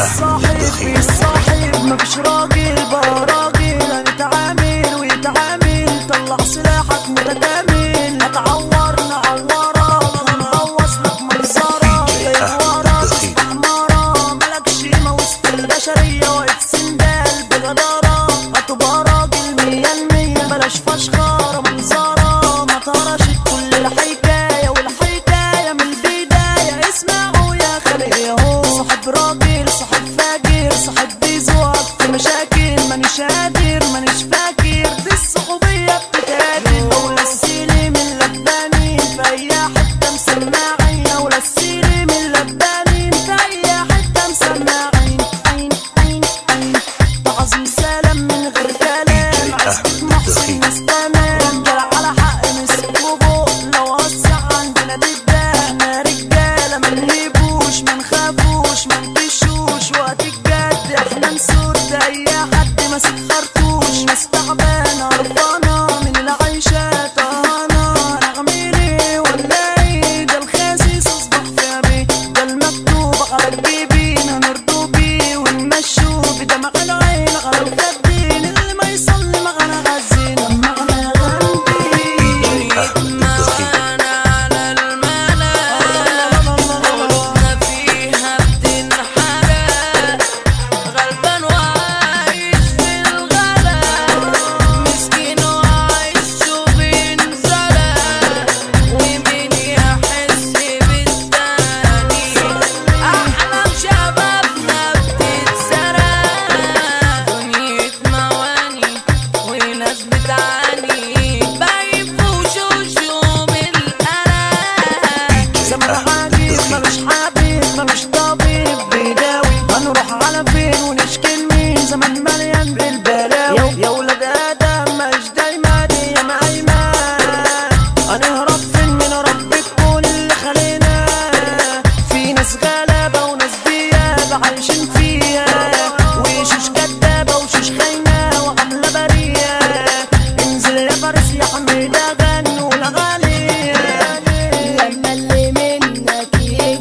الصاحب بالصاحب مفيش راجل بقى راجل هنتعامل ويتعامل طلع سلاحك متكامل هتعور نعورك هنبوظ لك منظرك غير استحمارة ملكش ما وسط البشرية واقف سندال بجدارة هتبقى راجل مية المية بلاش فشخرة منظرة ما طرشت كل الحكاية والحكاية من البداية اسمعوا يا خلق ياهو صاحب راجل صاحب فاجر صاحب بيزوق في مشاكل مانيش قادر مانيش فاكر دي الصحوبية بتتقاتل دولة السيلي من لباني في أي حتة مسماعين دولة السيلي من لباني في أي حتة مسماعين عين عين عين تعظيم سلام من غير كلام عزبة محسن ناس تمام جرى على حق مسكوا فوق لو وسع عندنا بيبان احنا رجالة ما نهيبوش ما نخافوش ما نكشوش وقت الجد احنا نسود اي حد ماسك خرطوش ناس تعبانة قرفانة من العيشة طهانة نعمل ايه ولا ايه ده الخاسيس اصبح في بيه ده المكتوب على الجبين هنرضو بيه ونمشوا بدمع العين على الخدين اللي ما يصلي معنا غزين معنا غنبين معانا على الملا قلوبنا فيها بتنحرق غلبان وعايش في الغلا مسكين وعايش وبينزرق ومين يحس بالتاني أحلام شبابنا بتتسرق دنيا مواني وناس بتعاني باين في وشوشهم القلق زمن عجيب ملوش حبيب ملوش طبيب بيداوي هنروح على فين ونشكي لمين زمن مليان بالبلاوي يا ولاد ادم مش دايما يا ايمان هنهرب فين من رب الكون اللي خلينا في ناس غلابه وناس ديابه عايشين فيها وشوش كدابه وشوش خاينه وعامله بريه انزل يا فارس يا حميده غنوا الاغاني لما اللي منك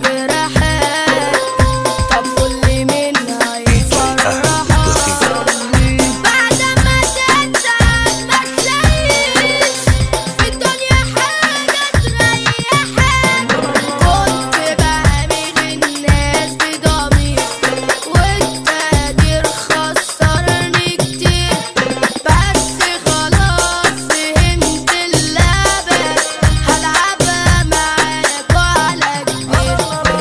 يجرحك طب واللي منها يفرحك بعد ما تتعب ما تلاقيش في الدنيا حاجة تريحك كنت بعمل الناس بضمير والتقدير خسرني كتير بس خلاص فهمت اللعبة هلعبها معاك وعلى كبير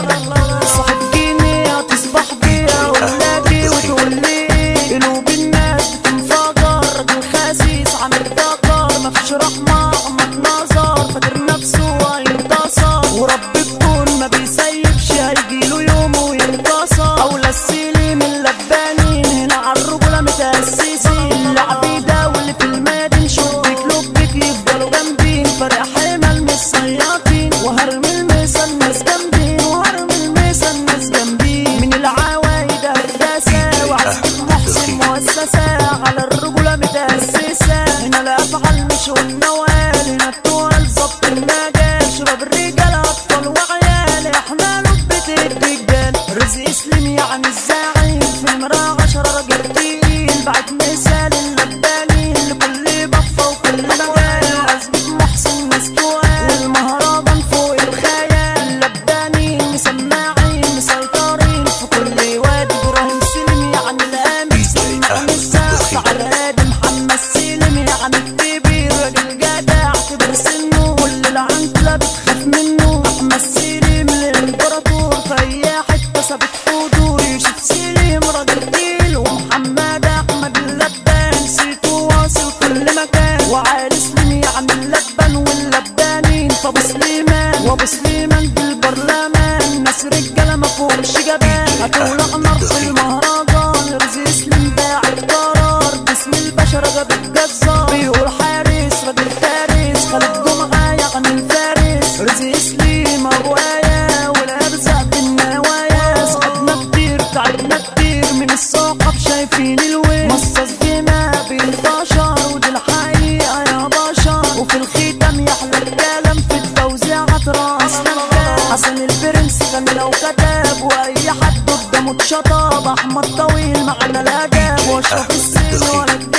صاحب جيني هتصبح بيها ولادي وتقول لي قلوب الناس بتنفجر راجل خسيس عامل ذكر مفيش رحمة ما نظر فاكر نفسه هينتصر ورب الكون ما بيسيبش هيجيله يوم وينتصر أولى السيلي من لبانين هنا عالرجولة متأسسين العبيدة واللي في المدن شبك لبك يفضلوا جنبين فرق حمل مش صياطين وهرمي الميسا الناس جنبين وهرمي الميسا الناس جنبين من العوايد هندسة وعزبة محسن مؤسسة على الرجولة متأسسة هنا الأفعال مش والنوال هنا التوال ظبط المجال شباب الرجال أطفال وعيال احنا لبة الرجال رزق اسلم يعني الزعيم في المراعي عشرة راجل تقيل بعد مثال اللباني لكل بفة وكل مجال عزبة محسن ناس تقال والمهرجان فوق الخيال لباني مسماعين مسيطرين في كل وادي ابراهيم سلم يعني الامل سمع السقف على هادي محمد سلم يعني الكبير راجل جدع كبر سنه كل العنكلة بتخاف منه احمد سلم الامبراطور في اي حتة ثابت حضور يوسف سلم راجل تقيل ومحمد احمد اللبان سيتو واصل كل مكان وعالي سليم يعني اللبان واللبانين فابو سليمان وابو سليمان بالبرلمان ناس رجاله ما فيهمش جبان هتولع نار في المهرجان رزق سليم باعت قرار باسم البشر جاب الجزار بيقول حارس راجل فارس خالد جمعه يعني الفارس رزق سليم ابو ايه والارزاق بالنوايا صحابنا كتير تعبنا كتير من الصاحب شايفين الوين مصاص دماء بينتشر ودي الحقيقه يا بشر وفي الختام يحلى الكلام في التوزيع راس حسن البرنس غني لو كتاب واي حد قدامه اتشطب احمد طويل معنا الاداب واشرف السن ولد